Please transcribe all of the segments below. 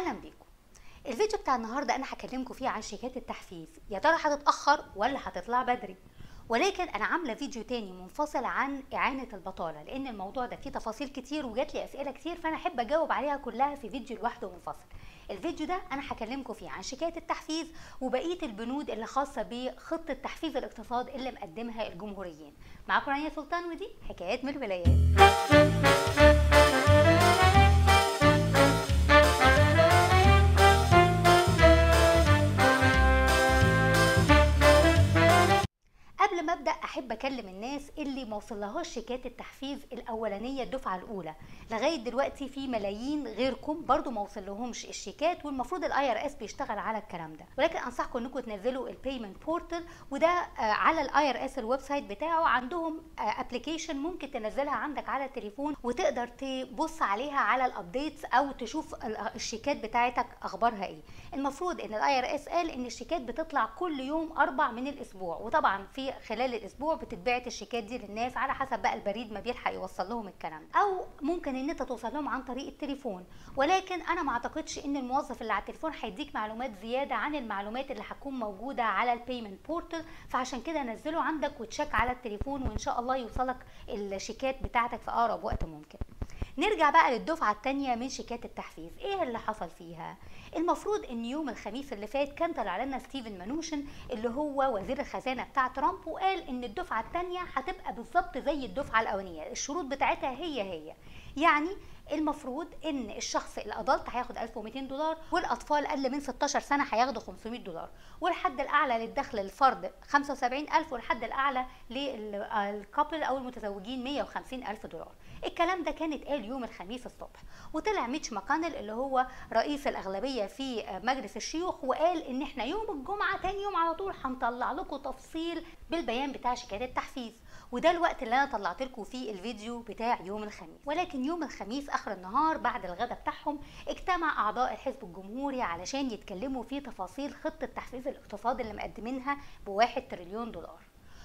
اهلا بيكم الفيديو بتاع النهارده انا هكلمكم فيه عن شيكات التحفيز يا ترى هتتاخر ولا هتطلع بدري ولكن انا عامله فيديو تاني منفصل عن اعانه البطاله لان الموضوع ده فيه تفاصيل كتير وجات لي اسئله كتير فانا احب اجاوب عليها كلها في فيديو لوحده منفصل الفيديو ده انا هكلمكم فيه عن شيكات التحفيز وبقيه البنود اللي خاصه بخطه تحفيز الاقتصاد اللي مقدمها الجمهوريين معاكم رانيا سلطان ودي حكايات من الولايات قبل ما ابدا احب اكلم الناس اللي ما وصلهاش شيكات التحفيز الاولانيه الدفعه الاولى لغايه دلوقتي في ملايين غيركم برضو ما وصلهمش الشيكات والمفروض الاي ار اس بيشتغل على الكلام ده ولكن انصحكم انكم تنزلوا البيمنت بورتال وده على الاي ار اس الويب سايت بتاعه عندهم ابلكيشن ممكن تنزلها عندك على التليفون وتقدر تبص عليها على الابديتس او تشوف الشيكات بتاعتك اخبارها ايه المفروض ان الاي ار اس قال ان الشيكات بتطلع كل يوم اربع من الاسبوع وطبعا في خلال الاسبوع بتتبعت الشيكات دي للناس على حسب بقى البريد ما بيلحق يوصل لهم الكلام ده او ممكن ان انت توصل لهم عن طريق التليفون ولكن انا ما اعتقدش ان الموظف اللي على التليفون هيديك معلومات زياده عن المعلومات اللي هتكون موجوده على البيمنت بورتال فعشان كده نزله عندك وتشيك على التليفون وان شاء الله يوصلك الشيكات بتاعتك في اقرب وقت ممكن نرجع بقى للدفعة الثانية من شيكات التحفيز ايه اللي حصل فيها المفروض ان يوم الخميس اللي فات كان طلع لنا ستيفن مانوشن اللي هو وزير الخزانة بتاع ترامب وقال ان الدفعة الثانية هتبقى بالظبط زي الدفعة الاولانية الشروط بتاعتها هي هي يعني المفروض ان الشخص الادلت هياخد 1200 دولار والاطفال اقل من 16 سنه هياخدوا 500 دولار والحد الاعلى للدخل للفرد 75000 والحد الاعلى للكابل او المتزوجين 150000 دولار الكلام ده كان اتقال يوم الخميس الصبح وطلع ميتش ماكانل اللي هو رئيس الاغلبيه في مجلس الشيوخ وقال ان احنا يوم الجمعه تاني يوم على طول هنطلع لكم تفصيل بالبيان بتاع شيكات التحفيز وده الوقت اللي انا طلعت لكم فيه الفيديو بتاع يوم الخميس ولكن يوم الخميس اخر النهار بعد الغداء بتاعهم اجتمع اعضاء الحزب الجمهوري علشان يتكلموا في تفاصيل خطه تحفيز الاقتصاد اللي مقدمينها بواحد تريليون دولار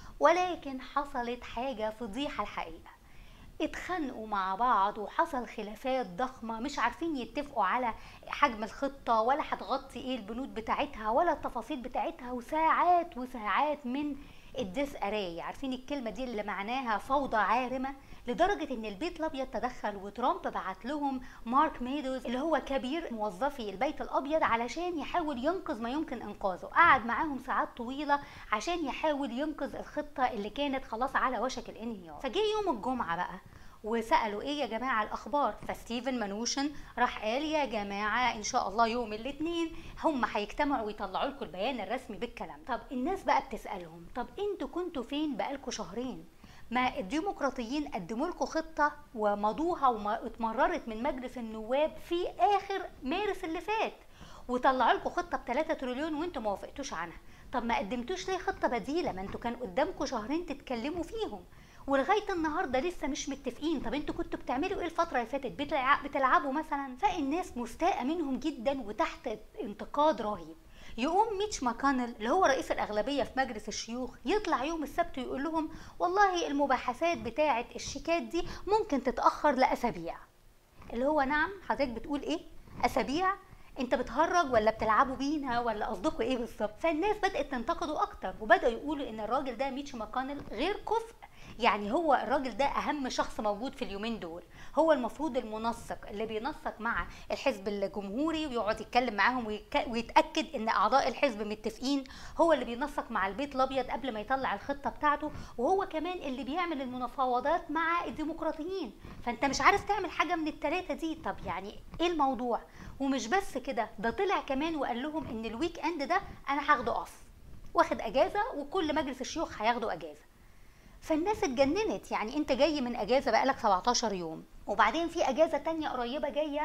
ولكن حصلت حاجه فضيحه الحقيقه اتخانقوا مع بعض وحصل خلافات ضخمة مش عارفين يتفقوا على حجم الخطة ولا هتغطي ايه البنود بتاعتها ولا التفاصيل بتاعتها وساعات وساعات من الديس اري عارفين الكلمة دي اللي معناها فوضى عارمة لدرجة ان البيت الابيض تدخل وترامب بعت لهم مارك ميدوز اللي هو كبير موظفي البيت الابيض علشان يحاول ينقذ ما يمكن انقاذه قعد معاهم ساعات طويلة عشان يحاول ينقذ الخطة اللي كانت خلاص على وشك الانهيار فجه يوم الجمعة بقى وسالوا ايه يا جماعه الاخبار فستيفن مانوشن راح قال يا جماعه ان شاء الله يوم الاثنين هم هيجتمعوا ويطلعوا لكم البيان الرسمي بالكلام طب الناس بقى بتسالهم طب انتوا كنتوا فين بقالكم شهرين ما الديمقراطيين قدموا لكم خطه ومضوها واتمررت من مجلس النواب في اخر مارس اللي فات وطلعوا لكم خطه ب 3 تريليون وانتوا ما وافقتوش عنها طب ما قدمتوش ليه خطه بديله ما انتوا كان قدامكم شهرين تتكلموا فيهم ولغايه النهارده لسه مش متفقين طب انتوا كنتوا بتعملوا ايه الفتره اللي فاتت بتلعب بتلعبوا مثلا فالناس مستاءه منهم جدا وتحت انتقاد رهيب يقوم ميتش ماكانل اللي هو رئيس الاغلبيه في مجلس الشيوخ يطلع يوم السبت ويقول لهم والله المباحثات بتاعه الشيكات دي ممكن تتاخر لاسابيع اللي هو نعم حضرتك بتقول ايه اسابيع انت بتهرج ولا بتلعبوا بينا ولا قصدكم ايه بالظبط فالناس بدات تنتقده اكتر وبداوا يقولوا ان الراجل ده ميتش ماكانل غير كفء يعني هو الراجل ده اهم شخص موجود في اليومين دول هو المفروض المنسق اللي بينسق مع الحزب الجمهوري ويقعد يتكلم معاهم ويتاكد ان اعضاء الحزب متفقين هو اللي بينسق مع البيت الابيض قبل ما يطلع الخطه بتاعته وهو كمان اللي بيعمل المفاوضات مع الديمقراطيين فانت مش عارف تعمل حاجه من الثلاثه دي طب يعني ايه الموضوع ومش بس كده ده طلع كمان وقال لهم ان الويك اند ده انا هاخده اوف واخد اجازه وكل مجلس الشيوخ هياخدوا اجازه فالناس اتجننت يعني انت جاي من اجازه بقالك 17 يوم وبعدين في اجازه تانية قريبه جايه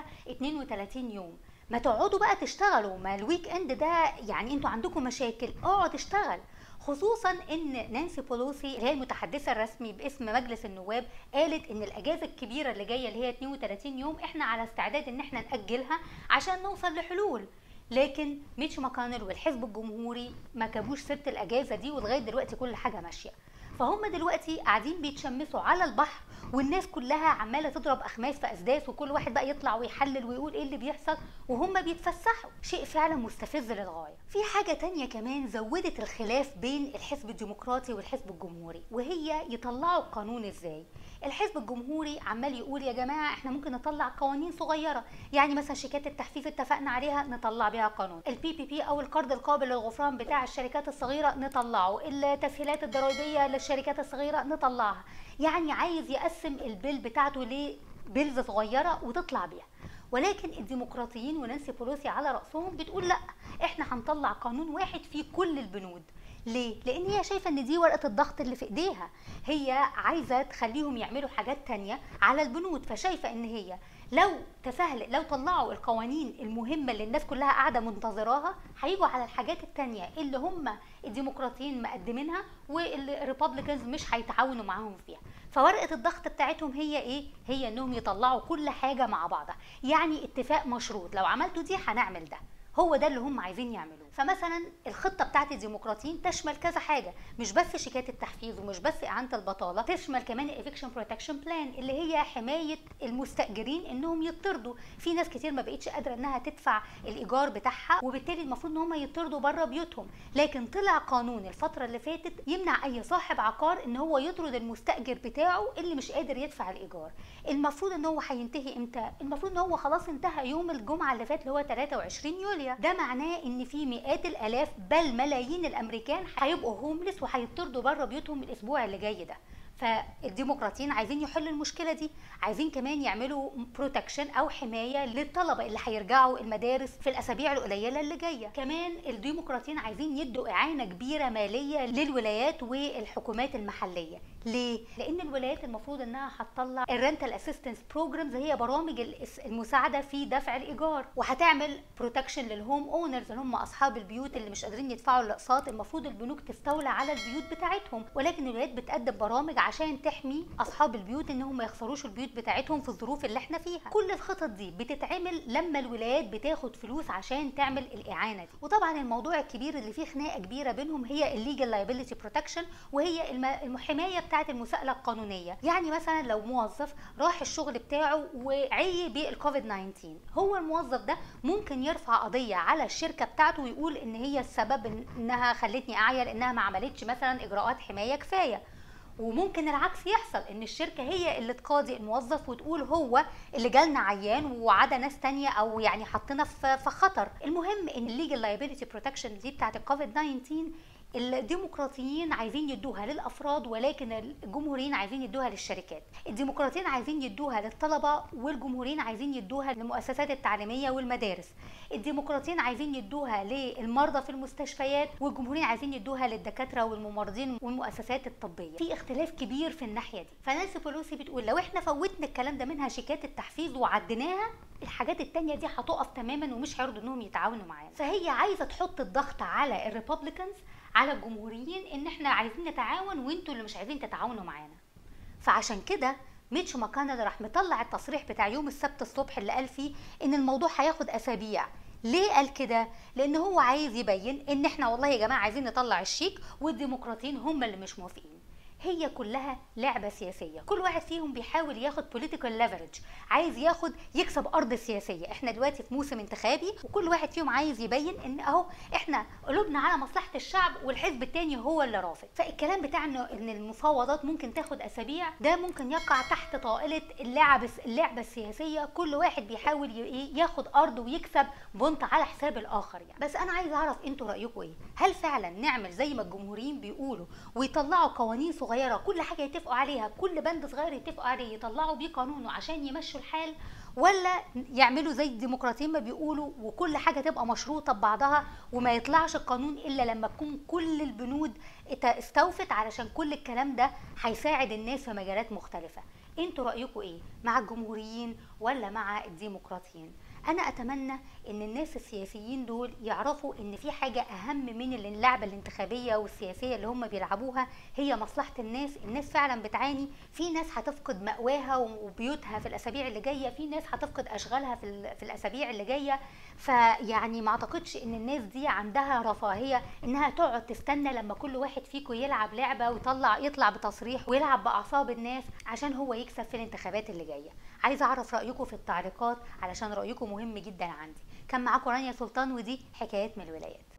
32 يوم ما تقعدوا بقى تشتغلوا ما الويك اند ده يعني انتوا عندكم مشاكل اقعد اشتغل خصوصا ان نانسي بولوسي اللي هي المتحدثه الرسمي باسم مجلس النواب قالت ان الاجازه الكبيره اللي جايه اللي هي 32 يوم احنا على استعداد ان احنا ناجلها عشان نوصل لحلول لكن ميتش ماكانل والحزب الجمهوري ما جابوش سيره الاجازه دي ولغايه دلوقتي كل حاجه ماشيه فهم دلوقتي قاعدين بيتشمسوا على البحر والناس كلها عماله تضرب اخماس في اسداس وكل واحد بقى يطلع ويحلل ويقول ايه اللي بيحصل وهم بيتفسحوا شيء فعلا مستفز للغايه في حاجه تانية كمان زودت الخلاف بين الحزب الديمقراطي والحزب الجمهوري وهي يطلعوا القانون ازاي الحزب الجمهوري عمال يقول يا جماعه احنا ممكن نطلع قوانين صغيره يعني مثلا شيكات التحفيز اتفقنا عليها نطلع بيها قانون البي بي بي او القرض القابل للغفران بتاع الشركات الصغيره نطلعه التسهيلات الضريبيه للشركات الصغيره نطلعها يعني عايز يقسم البيل بتاعته لبيلز صغيره وتطلع بيها ولكن الديمقراطيين ونانسي بولوسي على راسهم بتقول لا احنا هنطلع قانون واحد فيه كل البنود ليه؟ لأن هي شايفة إن دي ورقة الضغط اللي في إيديها، هي عايزة تخليهم يعملوا حاجات تانية على البنود، فشايفة إن هي لو تسهل لو طلعوا القوانين المهمة اللي الناس كلها قاعدة منتظراها هيجوا على الحاجات التانية اللي هم الديمقراطيين مقدمينها والريبابليكانز مش هيتعاونوا معاهم فيها فورقة الضغط بتاعتهم هي ايه؟ هي انهم يطلعوا كل حاجة مع بعضها يعني اتفاق مشروط لو عملتوا دي هنعمل ده هو ده اللي هم عايزين يعملوه فمثلا الخطه بتاعت الديمقراطيين تشمل كذا حاجه مش بس شيكات التحفيز ومش بس اعانه البطاله تشمل كمان الايفيكشن بروتكشن بلان اللي هي حمايه المستاجرين انهم يطردوا في ناس كتير ما بقتش قادره انها تدفع الايجار بتاعها وبالتالي المفروض ان هم يطردوا بره بيوتهم لكن طلع قانون الفتره اللي فاتت يمنع اي صاحب عقار ان هو يطرد المستاجر بتاعه اللي مش قادر يدفع الايجار المفروض ان هو هينتهي امتى المفروض ان هو خلاص انتهى يوم الجمعه اللي فات اللي هو 23 يوليو ده معناه ان في مئات الالاف بل ملايين الامريكان هيبقوا هوملس وهيطردوا بره بيوتهم الاسبوع اللي جاي ده فالديمقراطيين عايزين يحلوا المشكله دي عايزين كمان يعملوا بروتكشن او حمايه للطلبه اللي هيرجعوا المدارس في الاسابيع القليله اللي جايه كمان الديمقراطيين عايزين يدوا اعانه كبيره ماليه للولايات والحكومات المحليه ليه لان الولايات المفروض انها هتطلع الرنتال اسيستنس بروجرامز هي برامج المساعده في دفع الايجار وهتعمل بروتكشن للهوم اونرز اللي هم اصحاب البيوت اللي مش قادرين يدفعوا الاقساط المفروض البنوك تستولى على البيوت بتاعتهم ولكن الولايات بتقدم برامج عشان تحمي اصحاب البيوت انهم ما يخسروش البيوت بتاعتهم في الظروف اللي احنا فيها كل الخطط دي بتتعمل لما الولايات بتاخد فلوس عشان تعمل الاعانه دي وطبعا الموضوع الكبير اللي فيه خناقه كبيره بينهم هي الليجل لايبيليتي بروتكشن وهي الحمايه بتاعه المساءله القانونيه يعني مثلا لو موظف راح الشغل بتاعه وعي بالكوفيد 19 هو الموظف ده ممكن يرفع قضيه على الشركه بتاعته ويقول ان هي السبب انها خلتني اعيا لانها ما عملتش مثلا اجراءات حمايه كفايه وممكن العكس يحصل ان الشركه هي اللي تقاضي الموظف وتقول هو اللي جالنا عيان وعدا ناس تانية او يعني حطنا في خطر المهم ان الليجل لايبيليتي بروتكشن دي بتاعت الكوفيد 19 الديمقراطيين عايزين يدوها للافراد ولكن الجمهوريين عايزين يدوها للشركات الديمقراطيين عايزين يدوها للطلبه والجمهوريين عايزين يدوها للمؤسسات التعليميه والمدارس الديمقراطيين عايزين يدوها للمرضى في المستشفيات والجمهوريين عايزين يدوها للدكاتره والممرضين والمؤسسات الطبيه في اختلاف كبير في الناحيه دي فنانسي بولوسي بتقول لو احنا فوتنا الكلام ده منها شيكات التحفيز وعديناها الحاجات التانية دي هتقف تماما ومش هيرضوا انهم يتعاونوا معانا فهي عايزه تحط الضغط على الريبابليكانز على الجمهوريين ان احنا عايزين نتعاون وانتوا اللي مش عايزين تتعاونوا معانا فعشان كده ميتش ماكانل راح مطلع التصريح بتاع يوم السبت الصبح اللي قال فيه ان الموضوع هياخد اسابيع ليه قال كده لان هو عايز يبين ان احنا والله يا جماعه عايزين نطلع الشيك والديمقراطيين هم اللي مش موافقين هي كلها لعبة سياسية كل واحد فيهم بيحاول ياخد political leverage عايز ياخد يكسب أرض سياسية احنا دلوقتي في موسم انتخابي وكل واحد فيهم عايز يبين ان اهو احنا قلوبنا على مصلحة الشعب والحزب التاني هو اللي رافض فالكلام بتاع انه ان المفاوضات ممكن تاخد اسابيع ده ممكن يقع تحت طائلة اللعب اللعبة السياسية كل واحد بيحاول ياخد أرض ويكسب بونت على حساب الآخر يعني بس أنا عايز أعرف انتوا رأيكم ايه هل فعلا نعمل زي ما الجمهوريين بيقولوا ويطلعوا قوانين صغيرة صغيره كل حاجه يتفقوا عليها كل بند صغير يتفقوا عليه يطلعوا بيه قانون عشان يمشوا الحال ولا يعملوا زي الديمقراطيين ما بيقولوا وكل حاجه تبقى مشروطه ببعضها وما يطلعش القانون الا لما تكون كل البنود استوفت علشان كل الكلام ده هيساعد الناس في مجالات مختلفه انتوا رايكم ايه مع الجمهوريين ولا مع الديمقراطيين انا اتمنى ان الناس السياسيين دول يعرفوا ان في حاجه اهم من اللعبه الانتخابيه والسياسيه اللي هم بيلعبوها هي مصلحه الناس الناس فعلا بتعاني في ناس هتفقد مأواها وبيوتها في الاسابيع اللي جايه في ناس هتفقد اشغالها في, في الاسابيع اللي جايه فيعني ما اعتقدش ان الناس دي عندها رفاهيه انها تقعد تستنى لما كل واحد فيكم يلعب لعبه ويطلع يطلع بتصريح ويلعب باعصاب الناس عشان هو يكسب في الانتخابات اللي جايه عايزه اعرف رايكم في التعليقات علشان رايكم مهم جدا عندي كان معاكم رانيا سلطان ودي حكايات من الولايات